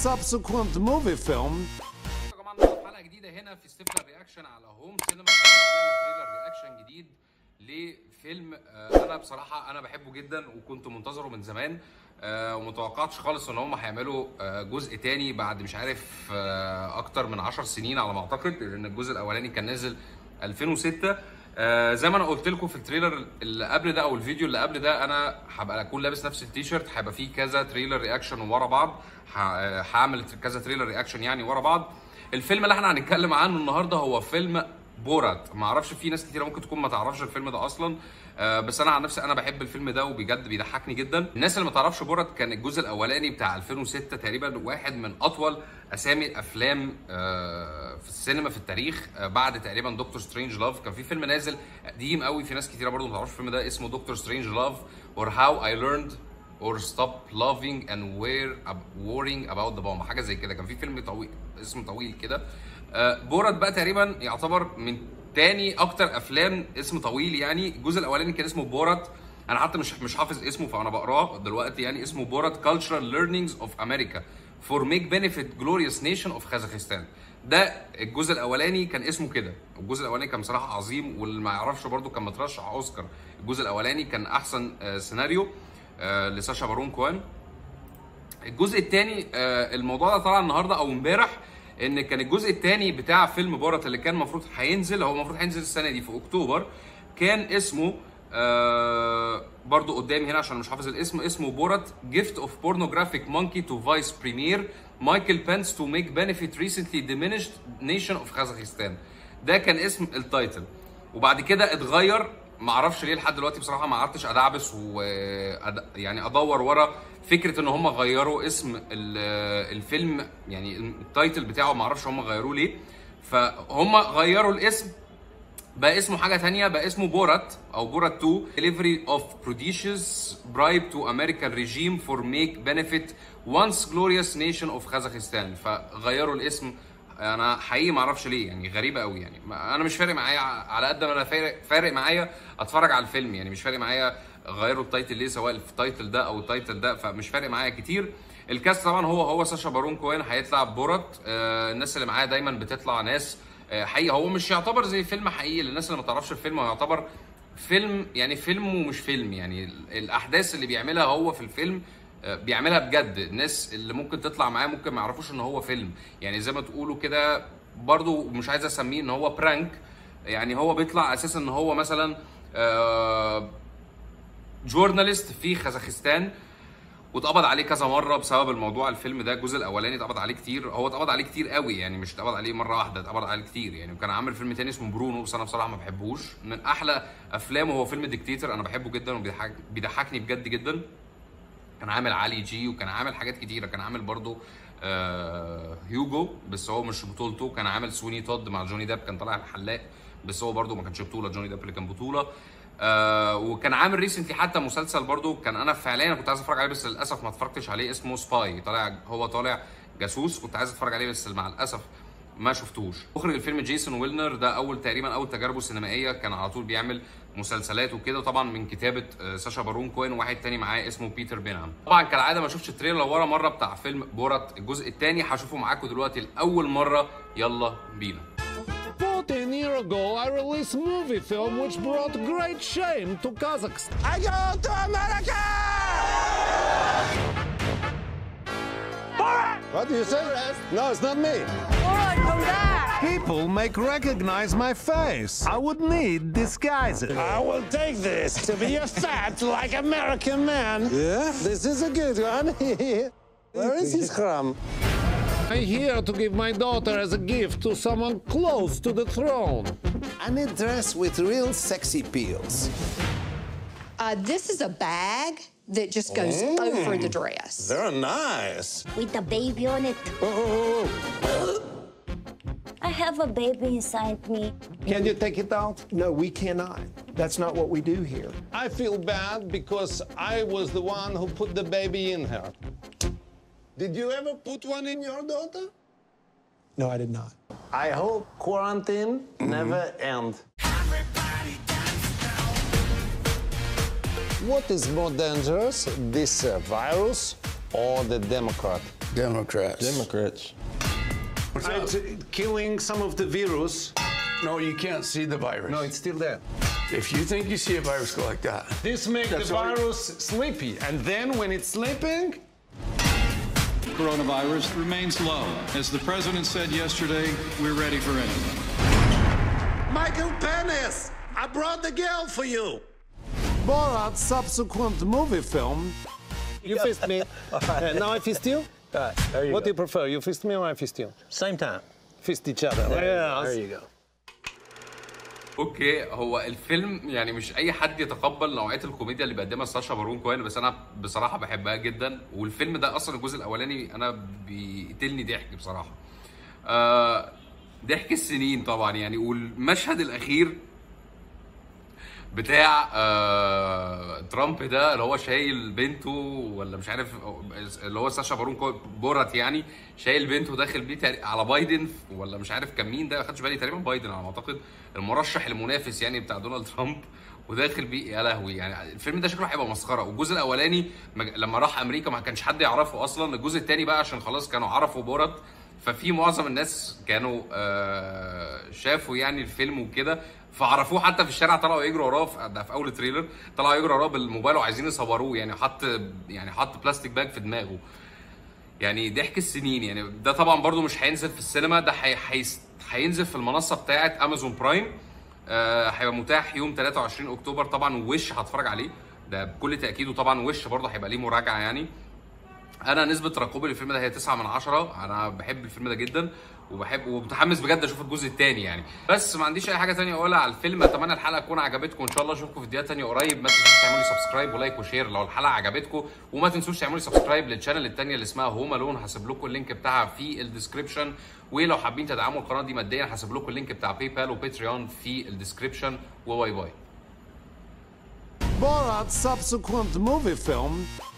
subsequent movie film يا جماعه النهارده حلقه جديده هنا في ستيفلر رياكشن على هوم سينما هنعمل تريلر رياكشن جديد لفيلم آه، انا بصراحه انا بحبه جدا وكنت منتظره من زمان آه، ومتوقعتش خالص ان هم هيعملوا آه، جزء تاني بعد مش عارف آه، اكتر من 10 سنين على ما اعتقد لان الجزء الاولاني كان نازل 2006 آه، زي ما انا قلت لكم في التريلر اللي قبل ده او الفيديو اللي قبل ده انا هبقى اكون لابس نفس التيشيرت هيبقى فيه كذا تريلر رياكشن ورا بعض ه- آه، هعمل كذا تريلر رياكشن يعني ورا بعض الفيلم اللي احنا هنتكلم عنه النهارده هو فيلم بورات ما اعرفش في ناس كتيره ممكن تكون ما تعرفش الفيلم ده اصلا آه، بس انا عن نفسي انا بحب الفيلم ده وبجد بيضحكني جدا الناس اللي ما تعرفش بورات كان الجزء الاولاني بتاع 2006 تقريبا واحد من اطول اسامي الافلام آه، في السينما في التاريخ آه، بعد تقريبا دكتور سترينج لاف كان في فيلم نازل قديم قوي في ناس كتيره برضو ما تعرفش الفيلم ده اسمه دكتور سترينج لاف اور هاو اي ليرند or stop loving and we're worrying about the bomb حاجه زي كده كان في فيلم طويل اسمه طويل كده آه، بورات بقى تقريبا يعتبر من تاني اكتر افلام اسم طويل يعني الجزء الاولاني كان اسمه بورات انا حتى مش مش حافظ اسمه فانا بقراه دلوقتي يعني اسمه بورات cultural learnings of America for make benefit glorious nation of Kazakhstan ده الجزء الاولاني كان اسمه كده الجزء الاولاني كان بصراحه عظيم واللي ما يعرفش برده كان مترشح اوسكار الجزء الاولاني كان احسن آه، سيناريو آه، لساشا بارون كوان الجزء الثاني الموضوع ده طلع النهارده او امبارح ان كان الجزء الثاني بتاع فيلم بورت اللي كان المفروض هينزل هو المفروض هينزل السنه دي في اكتوبر كان اسمه آه برضو قدامي هنا عشان مش حافظ الاسم اسمه بورت جيفت اوف بورنوجرافيك مونكي تو فايس بريمير مايكل بنس تو ميك بنفيت ريسنتلي ديمينيشد نيشن اوف كازاخستان ده كان اسم التايتل وبعد كده اتغير ما اعرفش ليه لحد دلوقتي بصراحه ما قعدتش ادعبس و يعني ادور ورا فكره ان هم غيروا اسم ال- الفيلم يعني التايتل بتاعه ما اعرفش هم غيروه ليه فهم غيروا الاسم بقى اسمه حاجه تانية بقى اسمه بورات او بورات 2 delivery of prodigious bribe to American regime for make benefit once glorious nation of Kazakhstan فغيروا الاسم انا حقيقي ما اعرفش ليه يعني غريبه قوي يعني ما- انا مش فارق معايا على قد ما انا فارق فارق معايا اتفرج على الفيلم يعني مش فارق معايا غيروا التايتل ليه سواء التايتل ده او التايتل ده فمش فارق معايا كتير الكاست طبعا هو هو ساشا بارون كوين هيطلع بورات آه الناس اللي معايا دايما بتطلع ناس آه حقيقي هو مش يعتبر زي فيلم حقيقي للناس اللي ما تعرفش الفيلم هو يعتبر فيلم يعني فيلم ومش فيلم يعني ال- الاحداث اللي بيعملها هو في الفيلم آه، بيعملها بجد الناس اللي ممكن تطلع معاه ممكن ما يعرفوش ان هو فيلم يعني زي ما تقولوا كده برضو مش عايز اسميه ان هو برانك يعني هو بيطلع اساسا ان هو مثلا آه، جورناليست في خزاخستان واتقبض عليه كذا مره بسبب الموضوع الفيلم ده الجزء الاولاني اتقبض عليه كتير هو اتقبض عليه كتير قوي يعني مش اتقبض عليه مره واحده اتقبض عليه كتير يعني وكان عامل فيلم تاني اسمه برونو بس انا بصراحه ما بحبوش من احلى افلامه هو فيلم ديكتاتور انا بحبه جدا وبيضحك بيضحكني بجد جدا كان عامل علي جي وكان عامل حاجات كتيره كان عامل برضو آه هيوجو بس هو مش بطولته كان عامل سويني تود مع جوني ديب كان طالع الحلاق بس هو برضو ما كانش بطوله جوني ديب اللي كان بطوله آه وكان عامل ريسنتلي حتى مسلسل برضو كان انا فعليا كنت عايز اتفرج عليه بس للاسف ما اتفرجتش عليه اسمه سباي طالع هو طالع جاسوس كنت عايز اتفرج عليه بس مع الاسف ما شفتوش مخرج الفيلم جيسون ويلنر ده اول تقريبا اول تجاربه السينمائيه كان على طول بيعمل مسلسلات وكده طبعا من كتابه آه، ساشا بارون كوين وواحد تاني معاه اسمه بيتر بينهام طبعا كالعاده ما شفتش التريلر ورا مره بتاع فيلم بورات الجزء الثاني هشوفه معاكم دلوقتي لاول مره يلا بينا 14 years ago, I released a movie film which brought great shame to Kazakhstan. I go to America! What do you say? No, it's not me. People make recognize my face. I would need disguises. I will take this to be a fat like American man. Yeah, this is a good one. Where is his crumb? I'm here to give my daughter as a gift to someone close to the throne. I need dress with real sexy peels. Uh, this is a bag that just goes over the dress. Very nice. with a baby on it. Oh, oh, oh. I have a baby inside me. Can you take it out? No, we cannot. That's not what we do here. I feel bad because I was the one who put the baby in her. Did you ever put one in your daughter? No, I did not. I hope quarantine never end. What is more dangerous, this uh, virus or the Democrat? Democrats. Democrats. It's killing some of the virus. No, you can't see the virus. No, it's still there. If you think you see a virus go like that, This makes the That's all- virus sleepy, and then when it's sleeping, Coronavirus remains low. As the president said yesterday, we're ready for anything. Michael Penis, I brought the girl for you. Borat's subsequent movie film. You fist me. Uh, now I fist you. Right, there you What go. do you prefer? You fist me or I fist you? Same time. Fist each other. There, there you go. اوكي هو الفيلم يعني مش اي حد يتقبل نوعيه الكوميديا اللي بيقدمها ساشا بارون كوين بس انا بصراحه بحبها جدا والفيلم ده اصلا الجزء الاولاني انا بيقتلني ضحك بصراحه آه ضحك السنين طبعا يعني والمشهد الاخير بتاع آه ترامب ده اللي هو شايل بنته ولا مش عارف اللي هو ساشا بارون كوين بورت يعني شايل بنته داخل بيه تقري- على بايدن ولا مش عارف كان مين ده ما خدش بالي تقريبا بايدن على ما اعتقد المرشح المنافس يعني بتاع دونالد ترامب وداخل بيه يا لهوي يعني الفيلم ده شكله هيبقى مسخره والجزء الاولاني مج- لما راح امريكا ما كانش حد يعرفه اصلا الجزء الثاني بقى عشان خلاص كانوا عرفوا بورت ففي معظم الناس كانوا آه شافوا يعني الفيلم وكده فعرفوه حتى في الشارع طلعوا يجروا وراه في ده في اول تريلر طلعوا يجروا وراه بالموبايل وعايزين يصوروه يعني حط يعني حط بلاستيك باج في دماغه يعني ضحك السنين يعني ده طبعا برضو مش هينزل في السينما ده هي- هيس- هينزل في المنصه بتاعه امازون برايم آه، هيبقى متاح يوم 23 اكتوبر طبعا وش هتفرج عليه ده بكل تاكيد وطبعا وش برضه هيبقى ليه مراجعه يعني انا نسبه ترقبي للفيلم ده هي 9 من 10 انا بحب الفيلم ده جدا وبحب ومتحمس بجد اشوف الجزء الثاني يعني بس ما عنديش اي حاجه تانية اقولها على الفيلم اتمنى الحلقه تكون عجبتكم ان شاء الله اشوفكم في فيديوهات تانية قريب ما تنسوش تعملوا لي سبسكرايب ولايك وشير لو الحلقه عجبتكم وما تنسوش تعملوا لي سبسكرايب للشانل الثانيه اللي اسمها هوم الون هسيب لكم اللينك بتاعها في الديسكربشن ولو حابين تدعموا القناه دي ماديا هسيب لكم اللينك بتاع باي بال وباتريون في الديسكربشن وباي باي Borat's subsequent movie film